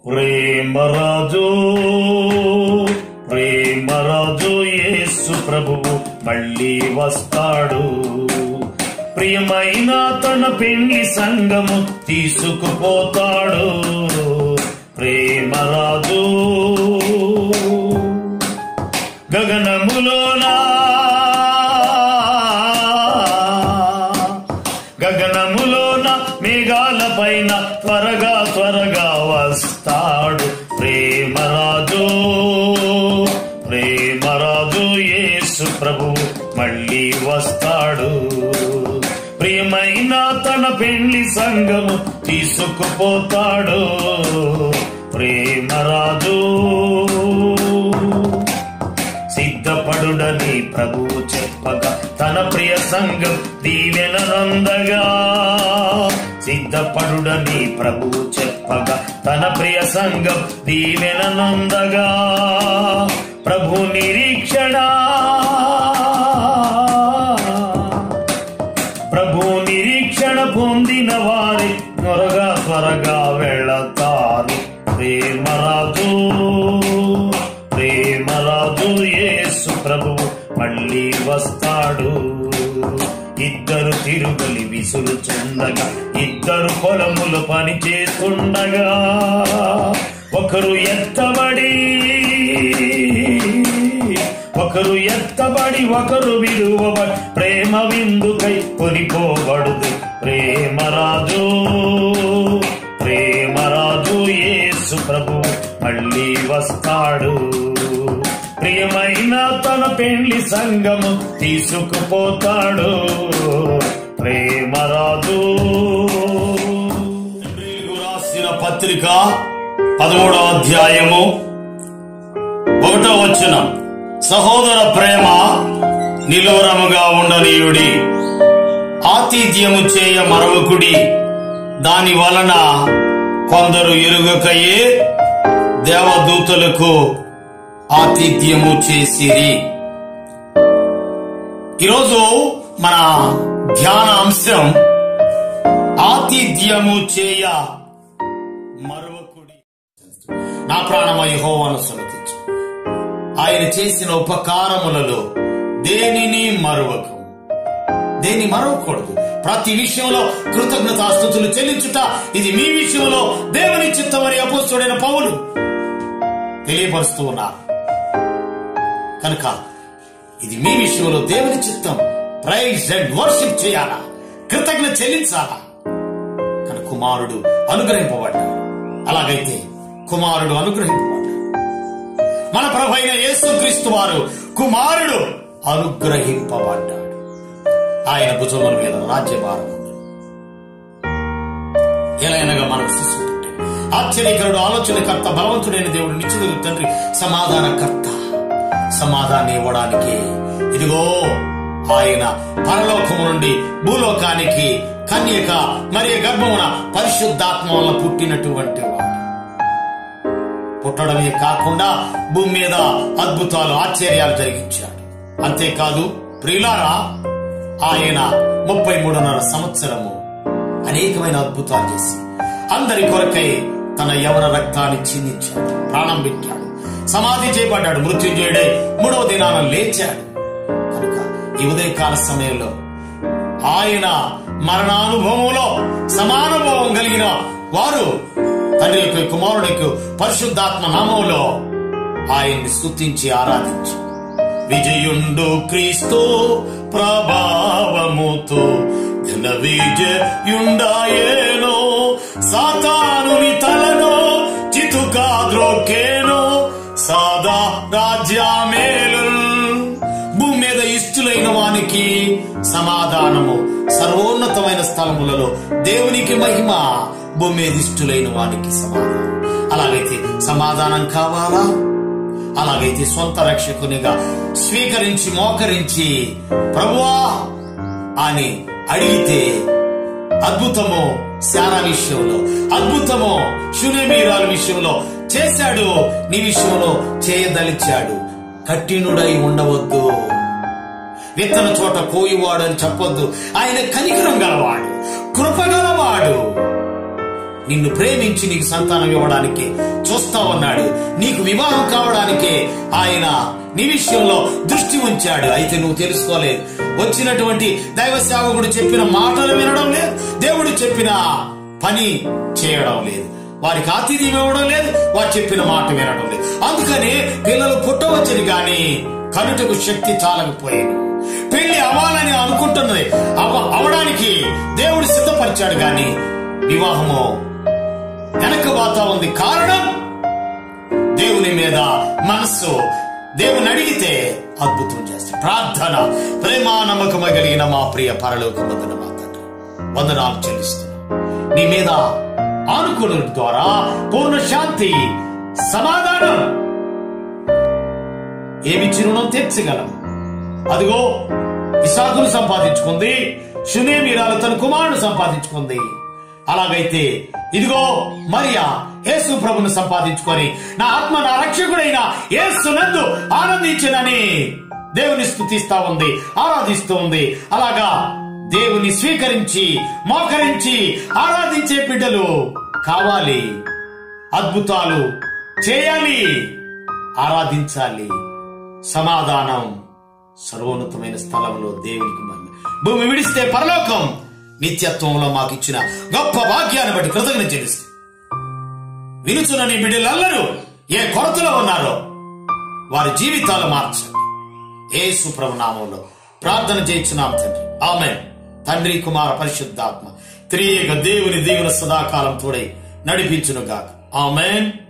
ప్రేమరాజు ప్రేమరాజు యేసు ప్రభువు మళ్ళీ వస్తాడు ప్రియమైన తన పెళ్లి సంగము తీసుకుపోతాడు ప్రేమరాజు గగనములోనా గగనములోన మేఘాల పైన త్వరగా త్వరగా వస్తాడు ప్రేమరాజు ప్రేమరాజు యేసు ప్రభు మళ్ళీ వస్తాడు ప్రియమైన తన పెళ్లి సంగము తీసుకుపోతాడు ప్రేమరాజు సిద్ధపడుడని ప్రభువు చెప్పగా తన ప్రియ సంఘం దీవెననందగా సిద్ధపడుడని ప్రభువు చెప్పగా తన ప్రియ సంఘం దీవెననందగా ప్రభు నిరీక్షణ ప్రభు నిరీక్షణ పొందిన వారి త్వరగా త్వరగా వెళతారు ప్రేమరాజు ప్రేమరాజు యేసు ప్రభువు మళ్ళీ వస్తాడు ఇద్దరు తిరుగలి విసురుచుండగా ఇద్దరు పొలములు పని చేస్తుండగా ఒకరు ఎత్తబడి ఒకరు ఎత్తబడి ఒకరు విలువబడి ప్రేమ విందుకై కొనిపోబడుదు ప్రేమరాజు ప్రేమరాజు యేసు ప్రభు మళ్ళీ వస్తాడు ప్రియమైన తన పెళ్లి సంగము తీసుకుపోతాడు ప్రేమరాజు హెబ్రీయులకు రాసిన పత్రిక పదమూడవ అధ్యాయము ఒకటో వచనం సహోదర ప్రేమ నిలోరముగా ఉండనీయుడి ఆతిథ్యము చేయ మరవకుడి దాని వలన కొందరు ఎరుగకయే దేవదూతలకు ఆతిథ్యము చేసిరి ఈరోజు మన ధ్యాన అంశం ఆతిథ్యము చేయ మరవకుడి నా ప్రాణమై హోవాను సన్నతించు ఆయన చేసిన ఉపకారములలో దేనిని మరువకు దేని మరవకూడదు ప్రతి విషయంలో కృతజ్ఞతాస్థుతులు చెల్లించుట ఇది మీ విషయంలో దేవుని చిత్తమని అపోస్తుడైన పౌలు తెలియపరుస్తూ ఉన్నారు కనుక ఇది మీ విషయంలో దేవుని చిత్తం ప్రైజ్ అండ్ వర్షిప్ చేయాలా కృతజ్ఞత చెల్లించాలా కానీ కుమారుడు అనుగ్రహింపబడ్డాడు అలాగైతే కుమారుడు అనుగ్రహింపబడ్డాడు మన ప్రభు అయిన యేసుక్రీస్తు వారు కుమారుడు అనుగ్రహింపబడ్డాడు ఆయన భుజముల మీద రాజ్యభారం ఉంది ఎలాగనగా మనకు శిశువు పుట్టాడు. ఆశ్చర్యకరుడు ఆలోచనకర్త బలవంతుడైన దేవుడు నిశ్చిత తండ్రి సమాధానకర్త సమాధానం ఇవ్వడానికి ఇదిగో ఆయన పరలోకము నుండి భూలోకానికి కన్యక మరియు గర్భమున పరిశుద్ధాత్మ వల్ల పుట్టినటువంటి వాడు పుట్టడమే కాకుండా భూమి మీద అద్భుతాలు ఆశ్చర్యాలు జరిగించాడు అంతేకాదు ప్రియులారా ఆయన ముప్పై మూడున్నర సంవత్సరము అనేకమైన అద్భుతాలు చేసి అందరి కొరకై తన యవన రక్తాన్ని చిందించాడు ప్రాణం పెట్టాడు సమాధి చేయబడ్డాడు మృత్యుంజయుడే మూడవ దినాన లేచాడు కనుక ఈ ఉదయకాల సమయంలో ఆయన మరణానుభవంలో సమానుభవం కలిగిన వారు తండ్రి యొక్క కుమారుడి యొక్క పరిశుద్ధాత్మ నామంలో ఆయన్ని స్తుతించి ఆరాధించి విజయుండు క్రీస్తు ప్రభావముతో ఘన విజయుండాయేనో సాతానుని తలను చితుకా ద్రోకేనో సాదా రాజ్యామేలు భూమి మీద ఇష్టులైన వానికి సమాధానము సర్వోన్నతమైన స్థలములలో దేవునికి మహిమ భూమి మీద ఇష్టులైన వానికి సమాధానం అలాగైతే సమాధానం కావాలా అలాగైతే సొంత రక్షకునిగా స్వీకరించి మోకరించి ప్రభువా అని అడిగితే అద్భుతము శారా విషయంలో అద్భుతము శూన్యమీరాల విషయంలో చేశాడు నీ విషయంలో చేయదలిచాడు కఠినుడై ఉండవద్దు విత్తన చోట కోయివాడు అని చెప్పొద్దు ఆయన కనికరం గలవాడు కృప గలవాడు నిన్ను ప్రేమించి నీకు సంతానం ఇవ్వడానికి చూస్తా ఉన్నాడు నీకు వివాహం కావడానికే ఆయన నీ విషయంలో దృష్టి ఉంచాడు అయితే నువ్వు తెలుసుకోలేదు వచ్చినటువంటి దైవ సేవకుడు చెప్పిన మాటలు వినడం లేదు దేవుడు చెప్పిన పని చేయడం లేదు వారికి ఆతిథ్యం ఇవ్వడం లేదు వారు చెప్పిన మాట వినడం లేదు అందుకని పిల్లలు పుట్టవచ్చని గాని కనుటకు శక్తి చాలకపోయాను పెళ్లి అవ్వాలని అనుకుంటున్నది అవ- అవడానికి దేవుడు సిద్ధపరిచాడు గాని వివాహము వెనకబాతా ఉంది కారణం దేవుని మీద మనస్సు దేవుని అడిగితే అద్భుతం చేస్తాడు ప్రార్థన ప్రేమ నమ్మకం కలిగిన మా ప్రియ పరలోక వందన మా తండ్రి వందనాలు చెల్లిస్తున్నాం నీ మీద ఆనుకోవడం ద్వారా పూర్ణ శాంతి సమాధానం ఏమిచ్చి రుణం తీర్చగలం అదిగో ఇసాకును సంపాదించుకుంది షునేమీరాలు తన కుమారుడు సంపాదించుకుంది అలాగైతే ఇదిగో మరియా యేసు ప్రభును సంపాదించుకొని నా ఆత్మ నా రక్షకుడైన యేసు నందు ఆనందించనని దేవుని స్థుతిస్తా ఉంది ఆరాధిస్తూ ఉంది అలాగా దేవుని స్వీకరించి మోకరించి ఆరాధించే బిడ్డలు కావాలి అద్భుతాలు చేయాలి ఆరాధించాలి సమాధానం సర్వోన్నతమైన స్థలంలో దేవునికి మహిమ భూమి విడిస్తే పరలోకం నిత్యత్వంలో మాకు ఇచ్చిన గొప్ప భాగ్యాన్ని బట్టి కృతజ్ఞత చెల్లిస్తుంది వినుచున్న నీ బిడ్డలందరూ ఏ కొరతలో ఉన్నారో వారి జీవితాలు మార్చండి ఏసు ప్రభు నామంలో ప్రార్థన చేయించున్నాం తండ్రి ఆమె తండ్రి కుమార పరిశుద్ధాత్మ త్రియేక దేవుని దేవుని సదాకాలం తోడై నడిపించును గాక ఆమెన్